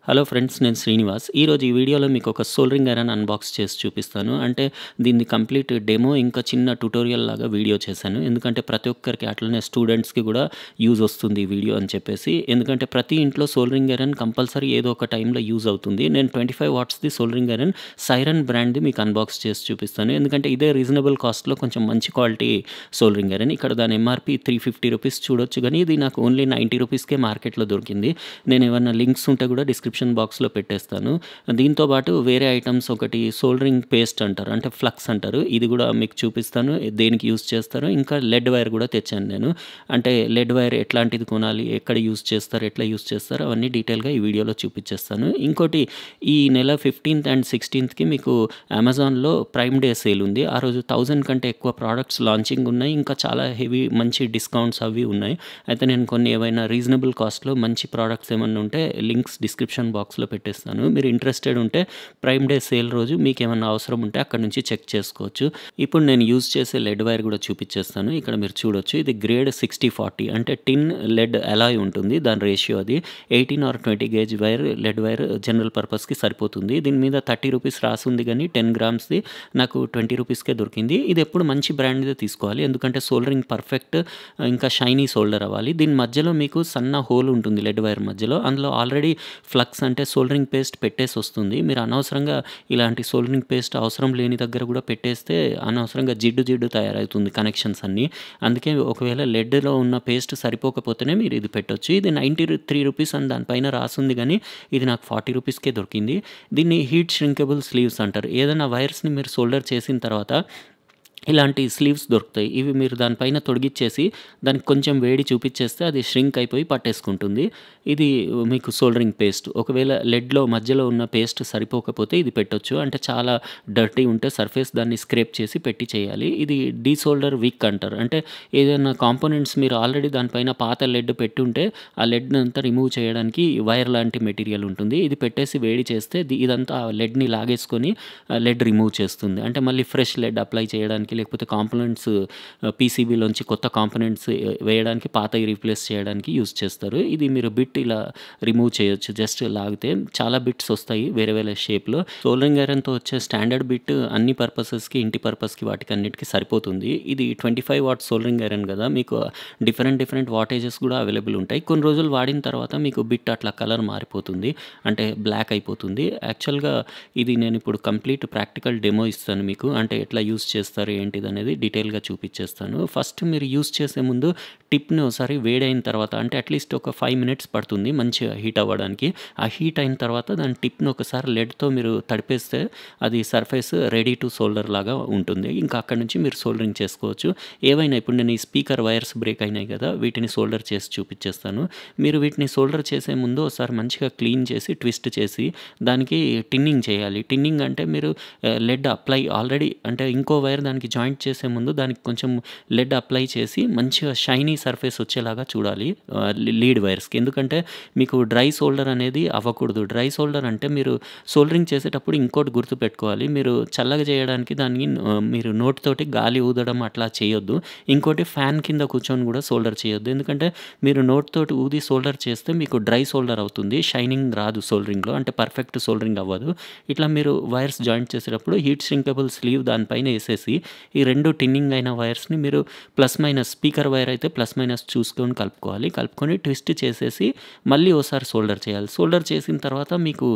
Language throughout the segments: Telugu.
హలో ఫ్రెండ్స్ నేను శ్రీనివాస్ ఈరోజు ఈ వీడియోలో మీకు ఒక సోల్డరింగ్ ఐరన్ అన్బాక్స్ చేసి చూపిస్తాను అంటే దీన్ని కంప్లీట్ డెమో ఇంకా చిన్న ట్యూటోరియల్ లాగా వీడియో చేశాను ఎందుకంటే ప్రతి ఒక్కరికి అట్లనే స్టూడెంట్స్కి కూడా యూజ్ వస్తుంది ఈ వీడియో అని చెప్పేసి ఎందుకంటే ప్రతి ఇంట్లో సోల్డరింగ్ ఐరన్ కంపల్సరీ ఏదో ఒక టైంలో యూజ్ అవుతుంది నేను ట్వంటీ ఫైవ్ వాట్స్ది సోల్డరింగ్ ఐరన్ సైరన్ బ్రాండ్ది మీకు అన్బాక్స్ చేసి చూపిస్తాను ఎందుకంటే ఇదే రీజనబుల్ కాస్ట్లో కొంచెం మంచి క్వాలిటీ సోల్డరింగ్ ఐరన్ ఇక్కడ దాని ఎంఆర్పి త్రీ ఫిఫ్టీ రూపీస్ చూడొచ్చు కానీ ఇది నాకు ఓన్లీ నైంటీ రూపీస్కే మార్కెట్లో దొరికింది నేను ఏమన్నా లింక్స్ ఉంటే కూడా డిస్క్రిప్షన్ బాక్స్లో పెట్టేస్తాను దీంతో పాటు వేరే ఐటమ్స్ ఒకటి సోల్డరింగ్ పేస్ట్ అంటారు అంటే ఫ్లక్స్ అంటారు ఇది కూడా మీకు చూపిస్తాను దేనికి యూస్ చేస్తారో ఇంకా లెడ్ వైర్ కూడా తెచ్చాను నేను అంటే లెడ్ వైర్ ఎట్లాంటిది కొనాలి ఎక్కడ యూస్ చేస్తారు ఎట్లా యూస్ చేస్తారు అవన్నీ డీటెయిల్గా ఈ వీడియోలో చూపించేస్తాను ఇంకోటి ఈ నెల ఫిఫ్టీన్త్ అండ్ సిక్స్టీన్త్కి మీకు అమెజాన్లో ప్రైమ్ డే సేల్ ఉంది ఆ రోజు థౌజండ్ కంటే ఎక్కువ ప్రోడక్ట్స్ లాంచింగ్ ఉన్నాయి ఇంకా చాలా హెవీ మంచి డిస్కౌంట్స్ అవి ఉన్నాయి అయితే నేను కొన్ని ఏవైనా రీజనబుల్ కాస్ట్లో మంచి ప్రోడక్ట్స్ ఏమన్నా ఉంటే లింక్స్ డిస్క్రిప్షన్ బాక్స్లో పెట్టేస్తాను మీరు ఇంట్రెస్టెడ్ ఉంటే ప్రైమ్ డే సేల్ రోజు మీకు ఏమన్నా అవసరం ఉంటే అక్కడ నుంచి చెక్ చేసుకోవచ్చు ఇప్పుడు నేను యూజ్ చేసే లెడ్ వైర్ కూడా చూపించేస్తాను ఇక్కడ మీరు చూడొచ్చు ఇది గ్రేడ్ సిక్స్టీ ఫార్టీ అంటే టిన్ లెడ్ అలాయ్ ఉంటుంది దాని రేషియో అది eighteen or twenty gauge wire lead wire general పర్పస్కి సరిపోతుంది దీని మీద థర్టీ రూపీస్ రాసింది కానీ టెన్ గ్రామ్స్ది నాకు ట్వంటీ రూపీస్కే దొరికింది ఇది ఎప్పుడు మంచి బ్రాండ్దే తీసుకోవాలి ఎందుకంటే సోల్డరింగ్ పర్ఫెక్ట్ ఇంకా షైనీ సోల్డర్ అవ్వాలి దీని మధ్యలో మీకు సన్న హోల్ ఉంటుంది లెడ్ వైర్ మధ్యలో అందులో ఆల్రెడీ ఫ్లక్స్ అంటే సోల్డరింగ్ పేస్ట్ పెట్టేసి వస్తుంది మీరు అనవసరంగా ఇలాంటి సోల్డరింగ్ పేస్ట్ అవసరం లేని దగ్గర కూడా పెట్టేస్తే అనవసరంగా జిడ్డు జిడ్డు తయారవుతుంది కనెక్షన్స్ అన్నీ అందుకే ఒకవేళ లెడ్లో ఉన్న పేస్ట్ సరిపోకపోతేనే మీరు ఇది పెట్టొచ్చు ఇది నైంటీ త్రీ రూపీస్ అని దానిపైన రాసుంది కానీ ఇది నాకు ఫార్టీ రూపీస్కే దొరికింది దీన్ని హీట్ ష్రింకబుల్ స్లీవ్స్ అంటారు ఏదైనా వైర్స్ని మీరు సోల్డర్ చేసిన తర్వాత ఇలాంటి స్లీవ్స్ దొరుకుతాయి ఇవి మీరు దానిపైన తొడిగిచ్చేసి దానికి కొంచెం వేడి చూపించేస్తే అది ష్రింక్ అయిపోయి పట్టేసుకుంటుంది ఇది మీకు సోల్డరింగ్ పేస్ట్ ఒకవేళ లెడ్లో మధ్యలో ఉన్న పేస్ట్ సరిపోకపోతే ఇది పెట్టొచ్చు అంటే చాలా డర్టీ ఉంటే సర్ఫేస్ దాన్ని స్క్రేప్ చేసి పెట్టి చేయాలి ఇది డీసోల్డర్ వీక్ అంటారు అంటే ఏదైనా కాంపోనెంట్స్ మీరు ఆల్రెడీ దానిపైన పాత లెడ్ పెట్టుంటే ఆ లెడ్ని అంతా రిమూవ్ చేయడానికి వైర్ లాంటి మెటీరియల్ ఉంటుంది ఇది పెట్టేసి వేడి చేస్తే ఇదంతా ఆ లెడ్ని లాగేసుకొని లెడ్ రిమూవ్ చేస్తుంది అంటే మళ్ళీ ఫ్రెష్ లెడ్ అప్లై చేయడానికి లేకపోతే కాంపోనెంట్స్ పీసీబీలోంచి కొత్త కాంపోనెంట్స్ వేయడానికి పాతవి రీప్లేస్ చేయడానికి యూజ్ చేస్తారు ఇది మీరు బిట్ ఇలా రిమూవ్ చేయొచ్చు జస్ట్ లాగితే చాలా బిట్స్ వస్తాయి వేరే వేరే షేప్లో సోల్డరింగ్ ఐరన్తో వచ్చే స్టాండర్డ్ బిట్ అన్ని పర్పసెస్కి ఇంటి పర్పస్కి వాటికి అన్నిటికీ సరిపోతుంది ఇది twenty five watt soldering iron కదా మీకు డిఫరెంట్ డిఫరెంట్ వాటేజెస్ కూడా అవైలబుల్ ఉంటాయి కొన్ని రోజులు వాడిన తర్వాత మీకు బిట్ అట్లా కలర్ మారిపోతుంది అంటే బ్లాక్ అయిపోతుంది యాక్చువల్గా ఇది నేను ఇప్పుడు కంప్లీట్ ప్రాక్టికల్ డెమో ఇస్తాను మీకు అంటే ఎట్లా యూస్ చేస్తారు ఏంటిది అనేది డీటెయిల్గా చూపించేస్తాను ఫస్ట్ మీరు యూస్ చేసే ముందు టిప్ని ఒకసారి వేడైన తర్వాత అంటే అట్లీస్ట్ ఒక ఫైవ్ మినిట్స్ పడుతుంది మంచిగా హీట్ అవ్వడానికి ఆ హీట్ అయిన తర్వాత దాని టిప్ని ఒకసారి లెడ్తో మీరు తడిపేస్తే అది సర్ఫేస్ రెడీ టు సోల్డర్ లాగా ఉంటుంది ఇంకా అక్కడ నుంచి మీరు సోల్డరింగ్ చేసుకోవచ్చు ఏవైనా ఇప్పుడు నేను ఈ స్పీకర్ వైర్స్ బ్రేక్ అయినాయి కదా వీటిని సోల్డర్ చేసి చూపించేస్తాను మీరు వీటిని సోల్డర్ చేసే ముందు ఒకసారి మంచిగా క్లీన్ చేసి ట్విస్ట్ చేసి దానికి టిన్నింగ్ చేయాలి టిన్నింగ్ అంటే మీరు లెడ్ అప్లై ఆల్రెడీ అంటే ఇంకో వైర్ దానికి జాయింట్ చేసే ముందు దానికి కొంచెం లెడ్ అప్లై చేసి మంచిగా షైనీ సర్ఫేస్ వచ్చేలాగా చూడాలి లీడ్ వైర్స్కి ఎందుకంటే మీకు డ్రై సోల్డర్ అనేది అవ్వకూడదు డ్రై సోల్డర్ అంటే మీరు సోల్డరింగ్ చేసేటప్పుడు ఇంకోటి గుర్తుపెట్టుకోవాలి మీరు చల్లగా చేయడానికి దాన్ని మీరు నోట్ తోటి గాలి ఊదడం అట్లా చేయొద్దు ఇంకోటి ఫ్యాన్ కింద కూర్చొని కూడా సోల్డర్ చేయొద్దు ఎందుకంటే మీరు నోట్ తోటి ఊది సోల్డర్ చేస్తే మీకు డ్రై సోల్డర్ అవుతుంది షైనింగ్ రాదు సోల్డరింగ్లో అంటే పర్ఫెక్ట్ సోల్డరింగ్ అవ్వదు ఇట్లా మీరు వైర్స్ జాయింట్ చేసేటప్పుడు హీట్ ష్రింకబుల్ స్లీవ్ దానిపైన వేసేసి ఈ రెండు టిన్నింగ్ అయిన వైర్స్ని మీరు ప్లస్ మైనస్ స్పీకర్ వైర్ అయితే ప్లస్ మైనస్ చూసుకొని కలుపుకోవాలి కలుపుకొని ట్విస్ట్ చేసేసి మళ్ళీ ఒకసారి సోల్డర్ చేయాలి సోల్డర్ చేసిన తర్వాత మీకు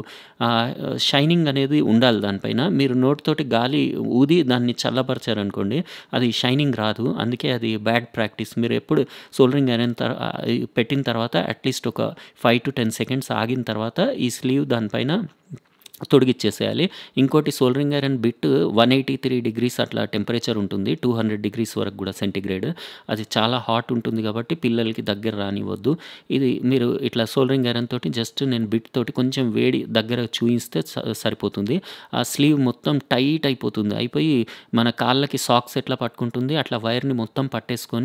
షైనింగ్ అనేది ఉండాలి దానిపైన మీరు నోట్ తోటి గాలి ఊది దాన్ని చల్లపరిచారనుకోండి అది షైనింగ్ రాదు అందుకే అది బ్యాడ్ ప్రాక్టీస్ మీరు ఎప్పుడు సోల్డరింగ్ అయిన తర్వాత పెట్టిన తర్వాత అట్లీస్ట్ ఒక ఫైవ్ టు టెన్ సెకండ్స్ ఆగిన తర్వాత ఈ స్లీవ్ దానిపైన తొడిగిచ్చేసేయాలి ఇంకోటి soldering iron bit one eighty three degrees అట్లా టెంపరేచర్ ఉంటుంది టూ హండ్రెడ్ డిగ్రీస్ వరకు కూడా సెంటిగ్రేడ్ అది చాలా హాట్ ఉంటుంది కాబట్టి పిల్లలకి దగ్గర రానివ్వద్దు ఇది మీరు ఇట్లా సోల్డరింగ్ ఐరన్ తోటి జస్ట్ నేను బిట్ తోటి కొంచెం వేడి దగ్గర చూయిస్తే సరిపోతుంది ఆ స్లీవ్ మొత్తం టైట్ అయిపోతుంది అయిపోయి మన కాళ్ళకి సాక్స్ ఎట్లా పట్టుకుంటుంది అట్లా వైర్ని మొత్తం పట్టేసుకొని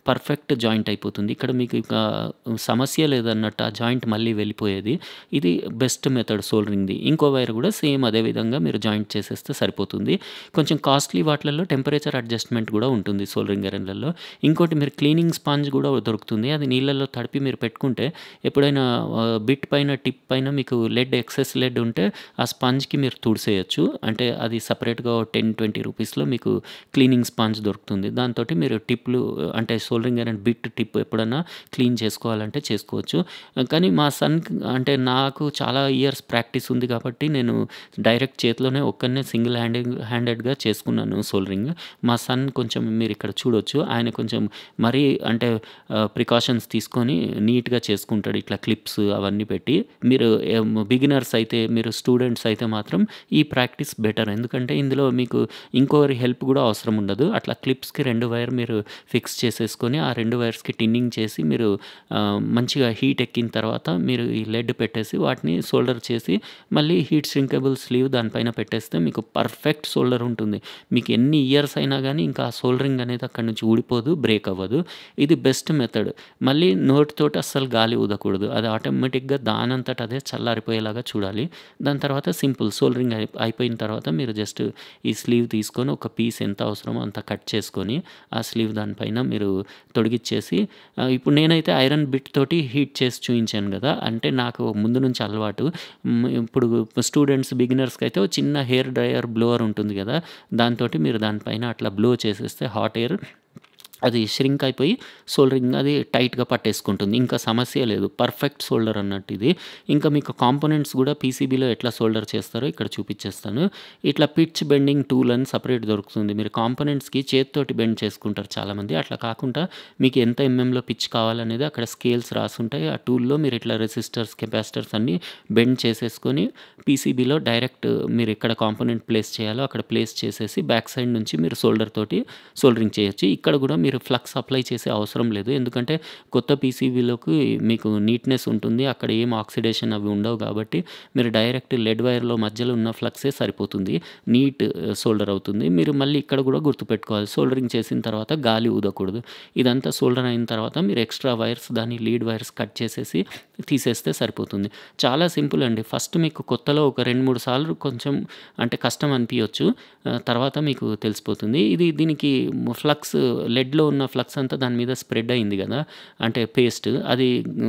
పర్ఫెక్ట్ జాయింట్ అయిపోతుంది ఇక్కడ మీకు ఇక సమస్య లేదన్నట్టు ఆ జాయింట్ మళ్ళీ వెళ్ళిపోయేది ఇది బెస్ట్ మెథడ్ సోల్డరింగ్ది ఇంకో వైర్ కూడా సేమ్ అదే విధంగా మీరు జాయింట్ చేసేస్తే సరిపోతుంది కొంచెం కాస్ట్లీ వాటిలలో టెంపరేచర్ అడ్జస్ట్మెంట్ కూడా ఉంటుంది సోల్డరింగ్ ఐరన్లలో ఇంకోటి మీరు క్లీనింగ్ స్పాంజ్ కూడా దొరుకుతుంది అది నీళ్ళల్లో తడిపి మీరు పెట్టుకుంటే ఎప్పుడైనా బిట్ పైన టిప్ పైన మీకు లెడ్ ఎక్సెస్ లెడ్ ఉంటే ఆ స్పాంజ్కి మీరు తుడిసేయచ్చు అంటే అది సపరేట్గా టెన్ ట్వంటీ రూపీస్లో మీకు క్లీనింగ్ స్పాంజ్ దొరుకుతుంది దాంతో మీరు టిప్లు అంటే సోల్డరింగ్ ఐరన్ బిట్ టిప్ ఎప్పుడైనా క్లీన్ చేసుకోవాలంటే చేసుకోవచ్చు కానీ మా సన్ అంటే నాకు చాలా ఇయర్స్ ప్రాక్టీస్ ఉంది కాబట్టి నేను డైరెక్ట్ చేతిలోనే ఒక్కనే సింగిల్ హ్యాండెడ్ హ్యాండెడ్గా చేసుకున్నాను సోల్డరింగ్ మా సన్ కొంచెం మీరు ఇక్కడ చూడొచ్చు ఆయన కొంచెం మరీ అంటే ప్రికాషన్స్ తీసుకొని నీట్గా చేసుకుంటాడు ఇట్లా క్లిప్స్ అవన్నీ పెట్టి మీరు బిగినర్స్ అయితే మీరు స్టూడెంట్స్ అయితే మాత్రం ఈ ప్రాక్టీస్ బెటర్ ఎందుకంటే ఇందులో మీకు ఇంకోరి హెల్ప్ కూడా అవసరం ఉండదు అట్లా క్లిప్స్కి రెండు వైర్ మీరు ఫిక్స్ చేసేసుకొని ఆ రెండు వైర్స్కి టిన్నింగ్ చేసి మీరు మంచిగా హీట్ ఎక్కిన తర్వాత మీరు ఈ లెడ్ పెట్టేసి వాటిని సోల్డర్ చేసి మళ్ళీ హీట్ శ్రింకబుల్ స్లీవ్ దానిపైన పెట్టేస్తే మీకు పర్ఫెక్ట్ సోల్డర్ ఉంటుంది మీకు ఎన్ని ఇయర్స్ అయినా కానీ ఇంకా ఆ సోల్డరింగ్ అనేది అక్కడ నుంచి ఊడిపోదు బ్రేక్ అవ్వదు ఇది బెస్ట్ మెథడ్ మళ్ళీ నోటితోటి అస్సలు గాలి ఊదకూడదు అది ఆటోమేటిక్గా దానంతట అదే చల్లారిపోయేలాగా చూడాలి దాని తర్వాత సింపుల్ సోల్డరింగ్ అయి అయిపోయిన తర్వాత మీరు జస్ట్ ఈ స్లీవ్ తీసుకొని ఒక పీస్ ఎంత అవసరమో అంత కట్ చేసుకొని ఆ స్లీవ్ దానిపైన మీరు తొడిగిచ్చేసి ఇప్పుడు నేనైతే ఐరన్ బిట్ తోటి హీట్ చేసి చూపించాను కదా అంటే నాకు ముందు నుంచి అలవాటు ఇప్పుడు స్టూడెంట్స్ బిగినర్స్కి అయితే చిన్న హెయిర్ డ్రయర్ బ్లోవర్ ఉంటుంది కదా దాంతో మీరు దానిపైన అట్లా బ్లో చేసేస్తే హాట్ ఎయిర్ అది ష్రింక్ అయిపోయి సోల్డరింగ్ అది టైట్గా పట్టేసుకుంటుంది ఇంకా సమస్య లేదు పర్ఫెక్ట్ సోల్డర్ అన్నట్టు ఇది ఇంకా మీకు కాంపోనెంట్స్ కూడా పీసీబీలో ఎట్లా సోల్డర్ చేస్తారో ఇక్కడ చూపించేస్తాను ఇట్లా పిచ్ బెండింగ్ టూల్ అని సపరేట్ దొరుకుతుంది మీరు కాంపోనెంట్స్కి చేతితోటి బెండ్ చేసుకుంటారు చాలామంది అట్లా కాకుండా మీకు ఎంత ఎంఎంలో పిచ్ కావాలనేది అక్కడ స్కేల్స్ రాసుంటాయి ఆ టూల్లో మీరు ఇట్లా రెసిస్టర్స్ కెపాసిటర్స్ అన్నీ బెండ్ చేసేసుకొని పీసీబీలో డైరెక్ట్ మీరు ఎక్కడ కాంపోనెంట్ ప్లేస్ చేయాలో అక్కడ ప్లేస్ చేసేసి బ్యాక్ సైడ్ నుంచి మీరు సోల్డర్ తోటి సోల్డరింగ్ చేయొచ్చు ఇక్కడ కూడా మీరు ఫ్లక్స్ అప్లై చేసే అవసరం లేదు ఎందుకంటే కొత్త పీసీబీలోకి మీకు నీట్నెస్ ఉంటుంది అక్కడ ఏం ఆక్సిడేషన్ అవి ఉండవు కాబట్టి మీరు డైరెక్ట్ లెడ్ వైర్లో మధ్యలో ఉన్న ఫ్లక్సే సరిపోతుంది నీట్ సోల్డర్ అవుతుంది మీరు మళ్ళీ ఇక్కడ కూడా గుర్తుపెట్టుకోవాలి సోల్డరింగ్ చేసిన తర్వాత గాలి ఊదకూడదు ఇదంతా సోల్డర్ అయిన తర్వాత మీరు ఎక్స్ట్రా వైర్స్ దాన్ని లీడ్ వైర్స్ కట్ చేసేసి తీసేస్తే సరిపోతుంది చాలా సింపుల్ అండి ఫస్ట్ మీకు కొత్తలో ఒక రెండు మూడు సార్లు కొంచెం అంటే కష్టం అనిపించవచ్చు తర్వాత మీకు తెలిసిపోతుంది ఇది దీనికి ఫ్లక్స్ లెడ్లో ఉన్న ఫ్లక్స్ అంతా దాని మీద స్ప్రెడ్ అయింది కదా అంటే పేస్ట్ అది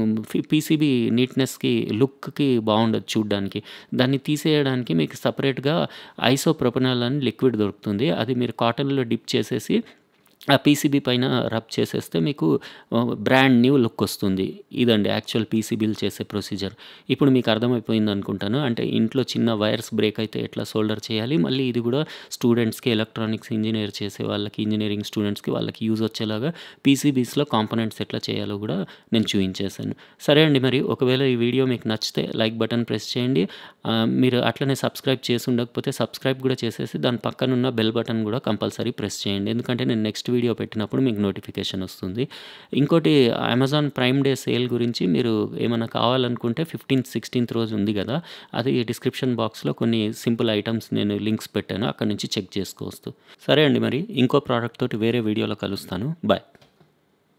పీసీబీ నీట్నెస్కి లుక్కి బాగుండదు చూడడానికి దాన్ని తీసేయడానికి మీకు సపరేట్గా ఐసోప్రొపనాల్ అని లిక్విడ్ దొరుకుతుంది అది మీరు కాటన్లో డిప్ చేసేసి ఆ పీసీబీ పైన రబ్ చేసేస్తే మీకు బ్రాండ్ న్యూ లుక్ వస్తుంది ఇదండి యాక్చువల్ పీసీబీలు చేసే ప్రొసీజర్ ఇప్పుడు మీకు అర్థమైపోయింది అనుకుంటాను అంటే ఇంట్లో చిన్న వైర్స్ బ్రేక్ అయితే ఎట్లా సోల్డర్ చేయాలి మళ్ళీ ఇది కూడా స్టూడెంట్స్కి ఎలక్ట్రానిక్స్ ఇంజనీర్ చేసే వాళ్ళకి ఇంజనీరింగ్ స్టూడెంట్స్కి వాళ్ళకి యూజ్ వచ్చేలాగా పీసీబీస్లో కాంపోనెంట్స్ ఎట్లా చేయాలో కూడా నేను చూపించేశాను సరే అండి మరి ఒకవేళ ఈ వీడియో మీకు నచ్చితే లైక్ బటన్ ప్రెస్ చేయండి మీరు అట్లనే సబ్స్క్రైబ్ చేసి ఉండకపోతే సబ్స్క్రైబ్ కూడా చేసేసి దాని పక్కనున్న బెల్ బటన్ కూడా కంపల్సరీ ప్రెస్ చేయండి ఎందుకంటే నేను నెక్స్ట్ వీడియో పెట్టినప్పుడు మీకు నోటిఫికేషన్ వస్తుంది ఇంకోటి అమెజాన్ ప్రైమ్ డే సేల్ గురించి మీరు ఏమైనా కావాలనుకుంటే ఫిఫ్టీన్త్ సిక్స్టీన్త్ రోజు ఉంది కదా అది డిస్క్రిప్షన్ బాక్స్లో కొన్ని సింపుల్ ఐటమ్స్ నేను లింక్స్ పెట్టాను అక్కడ నుంచి చెక్ చేసుకోవచ్చు సరే అండి మరి ఇంకో ప్రోడక్ట్ తోటి వేరే వీడియోలో కలుస్తాను బాయ్